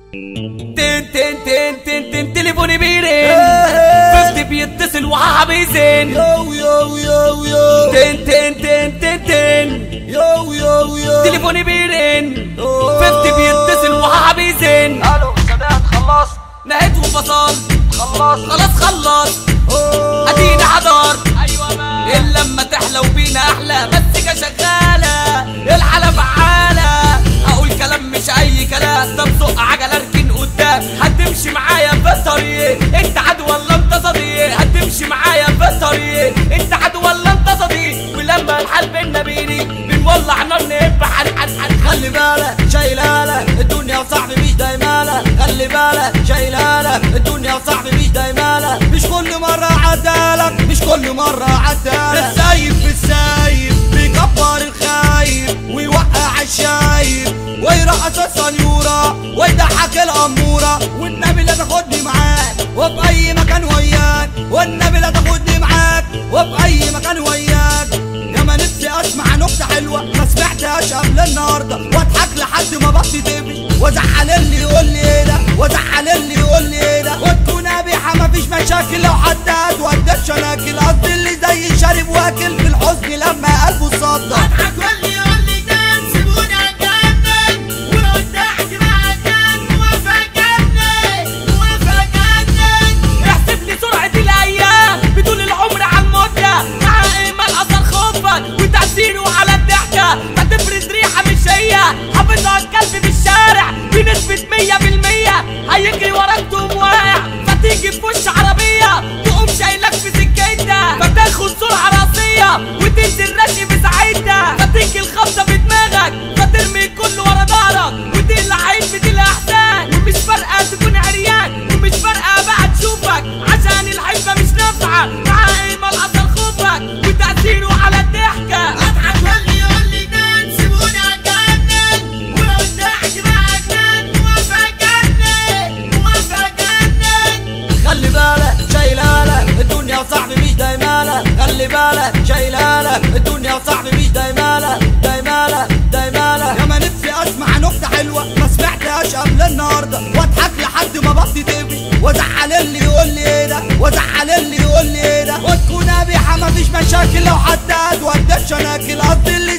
تن تن تن تن تن تليفوني بيرن فزت بيتصل وعا بيزن يو يو يو يو تن تن تن تن تن يو يو يو تليفوني بيرن فزت بيتصل وعا بيزن الو سمعت خلصت نهيت وفصلت خلصت خلاص خلص ادينا حضرت ايوه ما الا لما تحلى وبينا احلى مسكه شغاله الحاله فعاله اقول كلام مش اي كلام طب زق عجله اركن قدام هتمشي معايا في الطريق انت عدو ولا انت صديق هتمشي معايا في الطريق انت عدو ولا انت صديق ولما الحال بينا بيني بنولع نار نهب حل حل حل خلي بالك شايلها الدنيا وصاحبي مش دايمالة خلي بالك شايلها الدنيا وصاحبي مش دايمالة مش كل مرة عدالك مش كل مرة عدالك السايب في السايب بيكبر الخايب ويوقع الشايب ويرقص السنيورة ويضحك الأمورة والنبي لا تاخدني معاك وفي أي مكان وياك والنبي لا تاخدني معاك وفي أي مكان وياك يا ما نفسي اسمع نكته حلوه ما سمعتهاش قبل النهارده واضحك لحد ما بطني تبي وازعل اللي يقول لي ايه ده وازعل اللي يقول لي ايه ده وتكون قبيحه مفيش مشاكل لو حد هات شناكل قصدي اللي زي شارب واكل في الحزن لما قلبه صدى اضحك واللي يقول لي كان سيبوني اكمل ولو تحت مع كان وافقني وافقني احسب لي سرعة الأيام بدون العمر على المدة مع إيمان أثر خوفك وتأثيره على الضحكة هتفرز ريحة مش هي حافظها الكلب في الشارع بنسبة مية بالمية هيجري وراك تقوم واقع فتيجي في وش عربية تقوم شايلك في سكتها فتاخد سرعة راسية وتنزل رشي في ساعتها فتيجي الخبطة في دماغك فترمي الكل ورا ظهرك ودي العين بدي الأحسان ومش فارقة تكون عريان ومش فارقة بقى تشوفك عشان الحبة مش نافعة مع إيمان أثر خوفك وتأثيره على الضحكة اضحك واللي يقول لي كان سيبوني اكمل ولو تحت مع كان وافقني وافقني خلي بالك شايلها الدنيا وصاحبي مش دايمالة خلي بالك شايلها الدنيا وصاحبي مش دايمالة دايمالة دايمالة يا ما نفسي اسمع نكتة حلوة ما سمعتهاش قبل النهاردة واضحك لحد ما بطني تبي وازعل اللي يقول لي ايه ده وازعل اللي يقول لي ايه ده وتكون قبيحة مفيش مشاكل لو حد هات وداك شناكل قصدي اللي